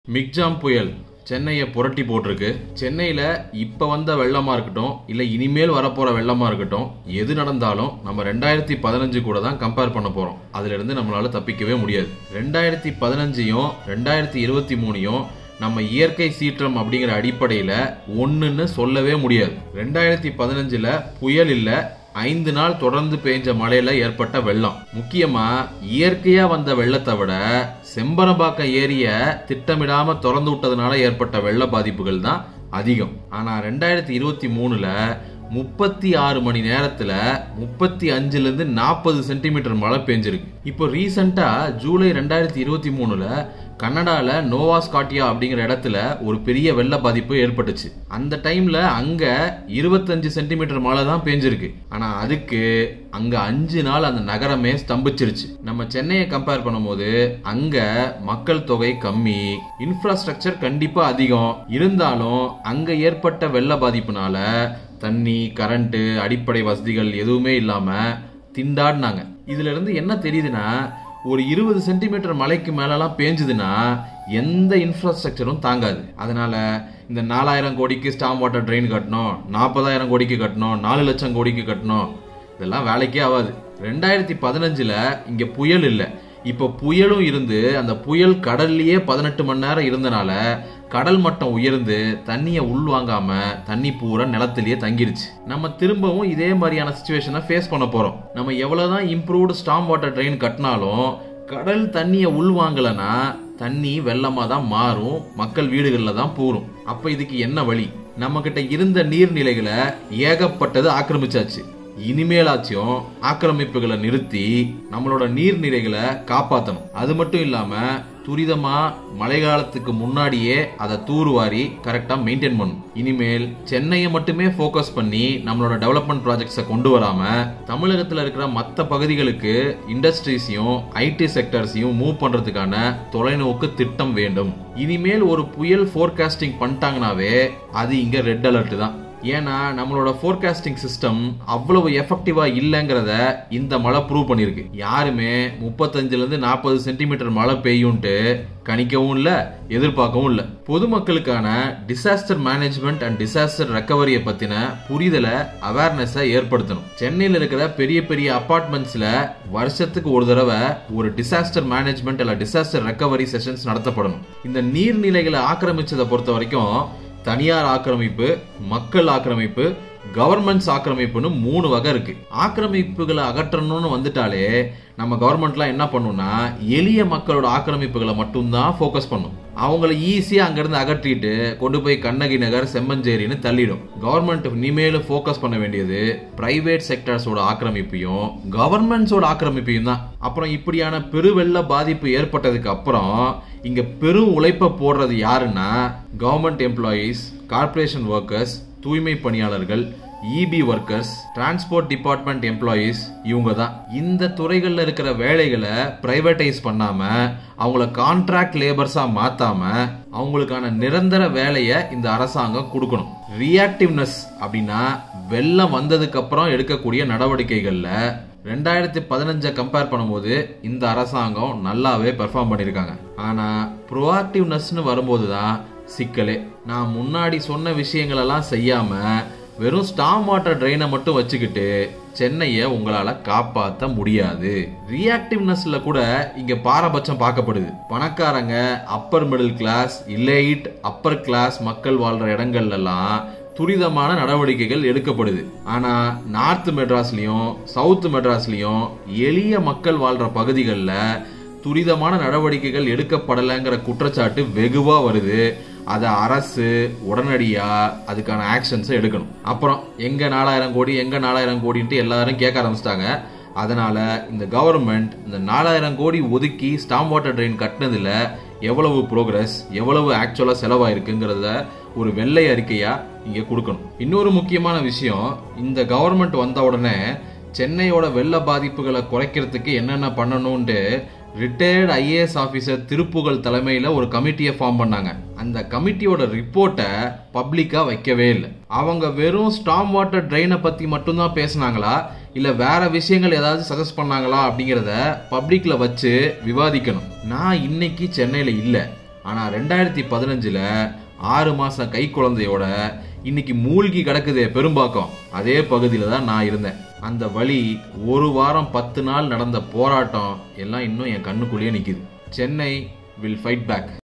Michaung புயல் சென்னையை புரட்டி போட்டிருக்கு சென்னையில் இப்போ வந்த வெள்ளமாக இருக்கட்டும் இல்லை இனிமேல் வரப்போகிற வெள்ளமாக இருக்கட்டும் எது நடந்தாலும் நம்ம ரெண்டாயிரத்தி பதினஞ்சு கூட தான் கம்பேர் பண்ண போகிறோம் அதிலிருந்து நம்மளால தப்பிக்கவே முடியாது ரெண்டாயிரத்தி பதினஞ்சையும் ரெண்டாயிரத்தி இருபத்தி மூணையும் நம்ம இயற்கை சீற்றம் அப்படிங்கிற அடிப்படையில் ஒன்றுன்னு சொல்லவே முடியாது ரெண்டாயிரத்தி பதினஞ்சில் புயல் இல்லை ஐந்து நாள் தொடர்ந்து பெய்ஞ்ச மழையில ஏற்பட்ட வெள்ளம் முக்கியமா இயற்கையா வந்த வெள்ளத்தை விட செம்பரம்பாக்கம் ஏரிய திட்டமிடாம திறந்து விட்டதுனால ஏற்பட்ட வெள்ள பாதிப்புகள் தான் அதிகம் ஆனா ரெண்டாயிரத்தி இருபத்தி மூணுல முப்பத்தி ஆறு மணி நேரத்துல முப்பத்தி அஞ்சுல இருந்து நாற்பது சென்டிமீட்டர் மழை பெஞ்சிருக்கு இப்போ ரீசெண்டா ஜூலை ரெண்டாயிரத்தி இருபத்தி மூணுல கனடால நோவா ஸ்காட்டியா அப்படிங்கிற இடத்துல ஒரு பெரிய வெள்ள பாதிப்பு ஏற்பட்டுச்சு அந்த டைம்ல அங்க இருபத்தஞ்சு சென்டிமீட்டர் மழை தான் பெஞ்சிருக்கு ஆனா அதுக்கு அங்க அஞ்சு நாள் அந்த நகரமே ஸ்தம்பிச்சிருச்சு நம்ம சென்னையை கம்பேர் பண்ணும்போது அங்க மக்கள் தொகை கம்மி இன்ஃப்ராஸ்ட்ரக்சர் கண்டிப்பா அதிகம் இருந்தாலும் அங்க ஏற்பட்ட வெள்ள பாதிப்புனால தண்ணி கரண்ட் அடிப்படை வசதிகள் எதுவுமே இல்லாம திண்டாடினாங்க இதுல இருந்து என்ன தெரியுதுன்னா ஒரு இருபது சென்டிமீட்டர் மலைக்கு மேலலாம் பேஞ்சுதுன்னா எந்த இன்ஃப்ராஸ்ட்ரக்சரும் தாங்காது அதனால இந்த நாலாயிரம் கோடிக்கு ஸ்டாம் வாட்டர் ட்ரெயின் கட்டணும் நாற்பதாயிரம் கோடிக்கு கட்டணும் நாலு லட்சம் கோடிக்கு கட்டணும் இதெல்லாம் வேலைக்கே ஆகாது ரெண்டாயிரத்தி பதினஞ்சுல இங்க புயல் இல்லை இப்போ புயலும் இருந்து அந்த புயல் கடல்லையே பதினெட்டு மணி நேரம் இருந்தனால கடல் மட்டம் உயர்ந்து தண்ணியை உள்வாங்காம தண்ணி பூரா நிலத்திலேயே தங்கிருச்சு நம்ம திரும்பவும் இதே மாதிரியான சுச்சுவேஷனை ஃபேஸ் பண்ண போறோம் நம்ம எவ்வளவுதான் இம்ப்ரூவ்டு ஸ்டாம் வாட்டர் ட்ரெயின் கட்டினாலும் கடல் தண்ணியை உள்வாங்கலைன்னா தண்ணி வெள்ளமா தான் மாறும் மக்கள் வீடுகளில் தான் பூரும் அப்ப இதுக்கு என்ன வழி நம்ம கிட்ட இருந்த நீர்நிலைகளை ஏகப்பட்டது ஆக்கிரமிச்சாச்சு இனிமேலாச்சும் ஆக்கிரமிப்புகளை நிறுத்தி நம்மளோட நீர்நிலைகளை காப்பாற்றணும் அது மட்டும் இல்லாம துரிதமா மழை காலத்துக்கு முன்னாடியே அதை தூர்வாரி கரெக்டா மெயின்டைன் பண்ணணும் இனிமேல் சென்னையை மட்டுமே ஃபோக்கஸ் பண்ணி நம்மளோட டெவலப்மெண்ட் ப்ராஜெக்ட்ஸை கொண்டு வராம தமிழகத்தில் இருக்கிற மற்ற பகுதிகளுக்கு இண்டஸ்ட்ரீஸையும் ஐடி செக்டர்ஸையும் மூவ் பண்றதுக்கான தொலைநோக்கு திட்டம் வேண்டும் இனிமேல் ஒரு புயல் ஃபோர்காஸ்டிங் பண்ணிட்டாங்கனாவே அது இங்க ரெட் அலர்ட் தான் ஏன்னா நம்மளோட ஃபோர்காஸ்டிங் சிஸ்டம் அவ்வளவு எஃபெக்டிவா இல்லைங்கிறத இந்த மழை ப்ரூவ் பண்ணிருக்கு யாருமே முப்பத்தஞ்சுல இருந்து நாற்பது சென்டிமீட்டர் மழை பெய்யும்ட்டு கணிக்கவும் இல்லை எதிர்பார்க்கவும் இல்லை பொதுமக்களுக்கான டிசாஸ்டர் மேனேஜ்மெண்ட் அண்ட் டிசாஸ்டர் ரெக்கவரியை பத்தின புரிதலை அவேர்னஸை ஏற்படுத்தணும் சென்னையில் இருக்கிற பெரிய பெரிய அபார்ட்மெண்ட்ஸ்ல வருஷத்துக்கு ஒரு தடவை ஒரு டிசாஸ்டர் மேனேஜ்மெண்ட் அல்ல டிசாஸ்டர் ரெக்கவரி செஷன்ஸ் நடத்தப்படணும் இந்த நீர்நிலைகளை ஆக்கிரமிச்சதை பொறுத்த வரைக்கும் தனியார் ஆக்கிரமிப்பு மக்கள் ஆக்கிரமிப்பு கவர்மெண்ட்ஸ் ஆக்கிரமிப்புன்னு மூணு வகை இருக்கு ஆக்கிரமிப்புகளை அகற்றணும்னு வந்துட்டாலே நம்ம கவர்மெண்ட்லாம் என்ன பண்ணும்னா எளிய மக்களோட ஆக்கிரமிப்புகளை மட்டும்தான் ஃபோக்கஸ் பண்ணும் அவங்கள ஈஸியாக அங்கேருந்து அகற்றிட்டு கொண்டு போய் கண்ணகி நகர் செம்மஞ்சேரின்னு தள்ளிடும் கவர்மெண்ட் இனிமேலும் ஃபோக்கஸ் பண்ண வேண்டியது பிரைவேட் செக்டர்ஸோட ஆக்கிரமிப்பையும் கவர்மெண்ட்ஸோட ஆக்கிரமிப்பையும் தான் அப்புறம் இப்படியான பெருவெள்ள பாதிப்பு ஏற்பட்டதுக்கு அப்புறம் இங்க பெரும் உழைப்பை போடுறது யாருன்னா கவர்மெண்ட் எம்ப்ளாயீஸ் கார்பரேஷன் ஒர்க்கர்ஸ் தூய்மை பணியாளர்கள் EB workers transport department employees இவங்க தான் இந்த துறைகளில் இருக்கிற வேலைகளை பிரைவேட்டைஸ் பண்ணாம அவங்கள கான்ட்ராக்ட் லேபர்ஸா மாத்தாம அவங்களுக்கான நிரந்தர வேலையை இந்த அரசாங்கம் கொடுக்கணும் ரியாக்டிவ்னஸ் அப்படின்னா வெள்ளம் வந்ததுக்கு அப்புறம் எடுக்கக்கூடிய நடவடிக்கைகள்ல ரெண்டாயிரத்தி பதினஞ்சை கம்பேர் பண்ணும்போது இந்த அரசாங்கம் நல்லாவே பெர்ஃபார்ம் பண்ணியிருக்காங்க ஆனா ப்ரோஆக்டிவ்னஸ்னு வரும்போது தான் சிக்கலே நான் முன்னாடி சொன்ன விஷயங்களெல்லாம் செய்யாம வெறும் ஸ்டாம் வாட்டர் ட்ரெயினை மட்டும் வச்சுக்கிட்டு சென்னையை உங்களால காப்பாற்ற முடியாது ரியாக்டிவ்னஸ்ல கூட இங்க பாரபட்சம் பார்க்கப்படுது பணக்காரங்க அப்பர் மிடில் கிளாஸ் இல்லைட் அப்பர் கிளாஸ் மக்கள் வாழ்ற இடங்கள்ல எல்லாம் துரிதமான நடவடிக்கைகள் எடுக்கப்படுது ஆனா நார்த் மெட்ராஸ்லயும் சவுத் மெட்ராஸ்லயும் எளிய மக்கள் வாழ்ற பகுதிகளில் துரிதமான நடவடிக்கைகள் எடுக்கப்படலைங்கிற குற்றச்சாட்டு வெகுவா வருது அதை அரசு உடனடியா அதுக்கான ஆக்ஷன்ஸை எடுக்கணும் அப்புறம் எங்க நாலாயிரம் கோடி எங்க நாலாயிரம் கோடின்ட்டு எல்லாரும் கேட்க ஆரம்பிச்சிட்டாங்க அதனால இந்த கவர்மெண்ட் இந்த நாலாயிரம் கோடி ஒதுக்கி ஸ்டாம் வாட்டர் ட்ரெயின் கட்டினதுல எவ்வளவு ப்ரோக்ரஸ் எவ்வளவு ஆக்சுவலா செலவாயிருக்குங்கிறத ஒரு வெள்ளை அறிக்கையா இங்க கொடுக்கணும் இன்னொரு முக்கியமான விஷயம் இந்த கவர்மெண்ட் வந்த உடனே சென்னையோட வெள்ள பாதிப்புகளை குறைக்கிறதுக்கு என்னென்ன பண்ணணும்ட்டு ரிட்டையர்டு ஐஏஎஸ் ஆஃபீஸர் திருப்புகழ் தலைமையில் ஒரு கமிட்டியை ஃபார்ம் பண்ணாங்க அந்த கமிட்டியோட ரிப்போர்ட்டை பப்ளிக்காக வைக்கவே இல்லை அவங்க வெறும் ஸ்டாம் வாட்டர் ட்ரெயினை பற்றி மட்டும்தான் பேசுனாங்களா இல்லை வேற விஷயங்கள் ஏதாவது சஜஸ்ட் பண்ணாங்களா அப்படிங்கிறத பப்ளிக்ல வச்சு விவாதிக்கணும் நான் இன்னைக்கு சென்னையில் இல்லை ஆனால் ரெண்டாயிரத்தி பதினஞ்சில் ஆறு மாதம் கை குழந்தையோட இன்னைக்கு மூழ்கி கிடக்குதே பெரும்பாக்கம் அதே பகுதியில் தான் நான் இருந்தேன் அந்த வழி ஒரு வாரம் பத்து நாள் நடந்த போராட்டம் எல்லாம் இன்னும் என் கண்ணுக்குள்ளேயே நிற்கிது சென்னை வில் ஃபைட் பேக்